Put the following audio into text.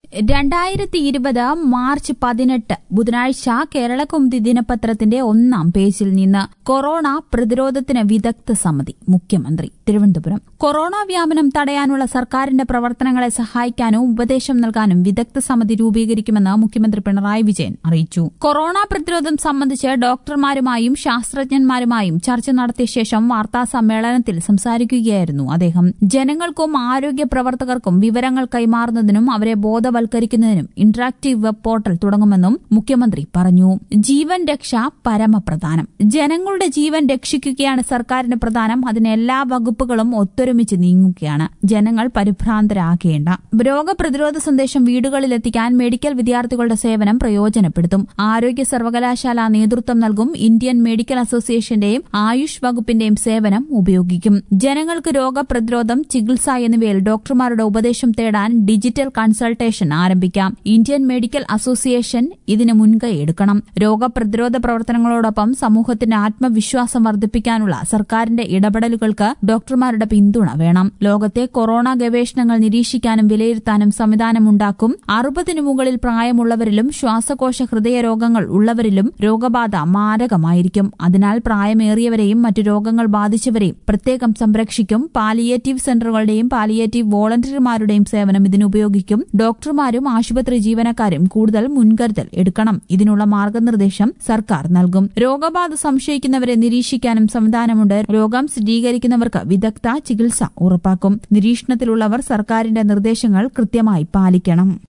രണ്ടായിരത്തി ഇരുപത് മാർച്ച് പതിനെട്ട് ബുധനാഴ്ച കേരളകൗമുദി ദിനപത്രത്തിന്റെ ഒന്നാം പേജിൽ നിന്ന് കൊറോണ പ്രതിരോധത്തിന് വിദഗ്ധ സമിതി മുഖ്യമന്ത്രി തിരുവനന്തപുരം കൊറോണ വ്യാപനം തടയാനുള്ള സർക്കാരിന്റെ പ്രവർത്തനങ്ങളെ സഹായിക്കാനും ഉപദേശം നൽകാനും വിദഗ്ധ സമിതി രൂപീകരിക്കുമെന്ന് മുഖ്യമന്ത്രി പിണറായി വിജയൻ അറിയിച്ചു കൊറോണ പ്രതിരോധം സംബന്ധിച്ച് ഡോക്ടർമാരുമായും ശാസ്ത്രജ്ഞന്മാരുമായും ചർച്ച നടത്തിയ ശേഷം വാർത്താ സമ്മേളനത്തിൽ സംസാരിക്കുകയായിരുന്നു അദ്ദേഹം ജനങ്ങൾക്കും ആരോഗ്യ പ്രവർത്തകർക്കും വിവരങ്ങൾ കൈമാറുന്നതിനും അവരെ ബോധവൽക്കരിക്കുന്നതിനും ഇന്ററാക്ടീവ് വെബ് പോർട്ടൽ തുടങ്ങുമെന്നും മുഖ്യമന്ത്രി പറഞ്ഞു ജീവൻ രക്ഷ പരമപ്രധാനം ജനങ്ങളുടെ ജീവൻ രക്ഷിക്കുകയാണ് സർക്കാരിന് പ്രധാനം അതിന് എല്ലാ വകുപ്പുകളും ഒത്തൊരുമിച്ച് നീങ്ങുകയാണ് ജനങ്ങൾ പരിഭ്രാന്തരാകേണ്ട രോഗപ്രതിരോധ സന്ദേശം വീടുകളിലെത്തിക്കാൻ മെഡിക്കൽ വിദ്യാർത്ഥികളുടെ സേവനം പ്രയോജനപ്പെടുത്തും ആരോഗ്യ സർവകലാശാല നേതൃത്വം നൽകും ഇന്ത്യൻ മെഡിക്കൽ അസോസിയേഷന്റെയും ആയുഷ് വകുപ്പിന്റെയും സേവനം ഉപയോഗിക്കും ജനങ്ങൾക്ക് രോഗപ്രതിരോധം ചികിത്സ എന്നിവയിൽ ഡോക്ടർമാരുടെ ഉപദേശം തേടാൻ ഡിജിറ്റൽ കൺസൾട്ടേഷൻ ആരംഭിക്കാം ഇന്ത്യൻ മെഡിക്കൽ അസോസിയേഷൻ ഇതിന് മുൻകൈ എടുക്കണം രോഗപ്രതിരോധ പ്രവർത്തനങ്ങളോടൊപ്പം സമൂഹത്തിന്റെ ആത്മവിശ്വാസം വർദ്ധിപ്പിക്കാനുള്ള സർക്കാരിന്റെ ഇടപെടലുകൾക്ക് ഡോക്ടർമാരുടെ പിന്തുണ വേണം ലോകത്തെ കൊറോണ ഗവേഷണങ്ങൾ നിരീക്ഷിക്കാനും വിലയിരുത്താനും സംവിധാനമുണ്ടാക്കും അറുപതിനു മുകളിൽ പ്രായമുള്ളവരിലും ശ്വാസകോശ ഹൃദയ രോഗങ്ങൾ ഉള്ളവരിലും രോഗബാധ മാരകമായിരിക്കും അതിനാൽ പ്രായമേറിയവരെയും മറ്റു രോഗങ്ങൾ ബാധിച്ചവരെയും പ്രത്യേകം സംരക്ഷിക്കും പാലിയേറ്റീവ് സെന്ററുകളുടെയും പാലിയേറ്റീവ് വോളണ്ടിയർമാരുടെയും സേവനം ഇതിന് ഉപയോഗിക്കും ഡോക്ടർമാരും ആശുപത്രി ജീവനക്കാരും കൂടുതൽ മുൻകരുതൽ എടുക്കണം ഇതിനുള്ള മാർഗനിർദ്ദേശം സർക്കാർ നൽകും രോഗബാധ സംശയിക്കുന്നവരെ നിരീക്ഷിക്കാനും സംവിധാനമുണ്ട് രോഗം സ്ഥിരീകരിക്കുന്നവർക്ക് വിദഗ്ധ ചികിത്സ ഉറപ്പാക്കും നിരീക്ഷണത്തിലുള്ളവർ സർക്കാരിന്റെ നിർദ്ദേശങ്ങൾ കൃത്യമായി പാലിക്കണം